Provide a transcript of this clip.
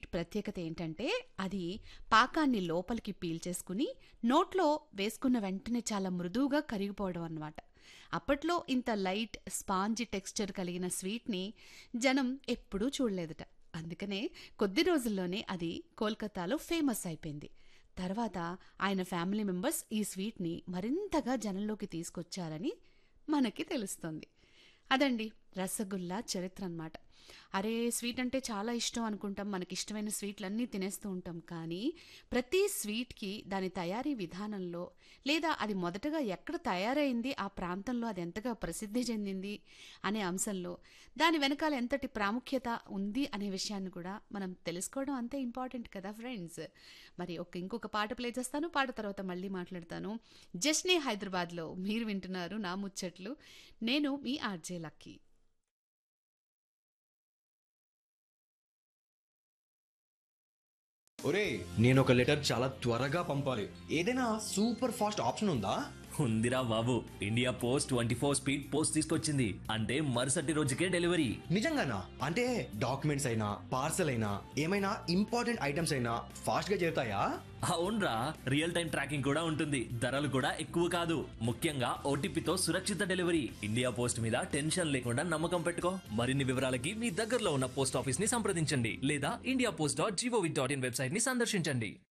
ప్రత్యేకత ఏంటంటే అది పాకాన్ని లోపలికి పీల్చేసుకుని నోట్లో వేసుకున్న వెంటనే చాలా మృదువుగా కరిగిపోవడం అన్నమాట అప్పట్లో ఇంత లైట్ స్పాంజి టెక్స్చర్ కలిగిన స్వీట్ని జనం ఎప్పుడూ చూడలేదట అందుకనే కొద్ది రోజుల్లోనే అది కోల్కతాలో ఫేమస్ అయిపోయింది తర్వాత ఆయన ఫ్యామిలీ మెంబర్స్ ఈ స్వీట్ని మరింతగా జనంలోకి తీసుకొచ్చారని మనకి తెలుస్తుంది అదండి రసగుల్లా చరిత్ర అన్నమాట అరే స్వీట్ అంటే చాలా ఇష్టం అనుకుంటాం మనకి ఇష్టమైన స్వీట్లన్నీ తినేస్తూ ఉంటాం కానీ ప్రతి స్వీట్కి దాని తయారీ విధానంలో లేదా అది మొదటగా ఎక్కడ తయారైంది ఆ ప్రాంతంలో అది ఎంతగా ప్రసిద్ధి చెందింది అనే అంశంలో దాని వెనకాల ఎంతటి ప్రాముఖ్యత ఉంది అనే విషయాన్ని కూడా మనం తెలుసుకోవడం అంతే ఇంపార్టెంట్ కదా ఫ్రెండ్స్ మరి ఒక ఇంకొక పాట ప్లే చేస్తాను పాట తర్వాత మళ్ళీ మాట్లాడతాను జస్నే హైదరాబాద్లో మీరు వింటున్నారు నా ముచ్చట్లు నేను మీ ఆర్జే లక్కీ ఒరే నేను ఒక లెటర్ చాలా త్వరగా పంపాలి ఏదైనా సూపర్ ఫాస్ట్ ఆప్షన్ ఉందా ఉందిరా బాబు India post twenty four speed post తీసుకొచ్చింది అంటే మరుసటి రోజుకే డెలివరీ నిజంగానా అంటే డాక్యుమెంట్స్ అయినా పార్సల్ అయినా ఏమైనా ఇంపార్టెంట్ ఐటమ్స్ అయినా ఫాస్ట్ గా చేరుతాయా అవునరా రియల్ టైం ట్రాకింగ్ కూడా ఉంటుంది ధరలు కూడా ఎక్కువ కాదు ముఖ్యంగా ఓటీపీతో సురక్షిత డెలివరీ ఇండియా పోస్ట్ మీద టెన్షన్ లేకుండా నమ్మకం పెట్టుకో మరిన్ని వివరాలకి మీ దగ్గరలో ఉన్న పోస్ట్ ఆఫీస్ ని సంప్రదించండి లేదా India post dot G O V dot in website ని సందర్శించండి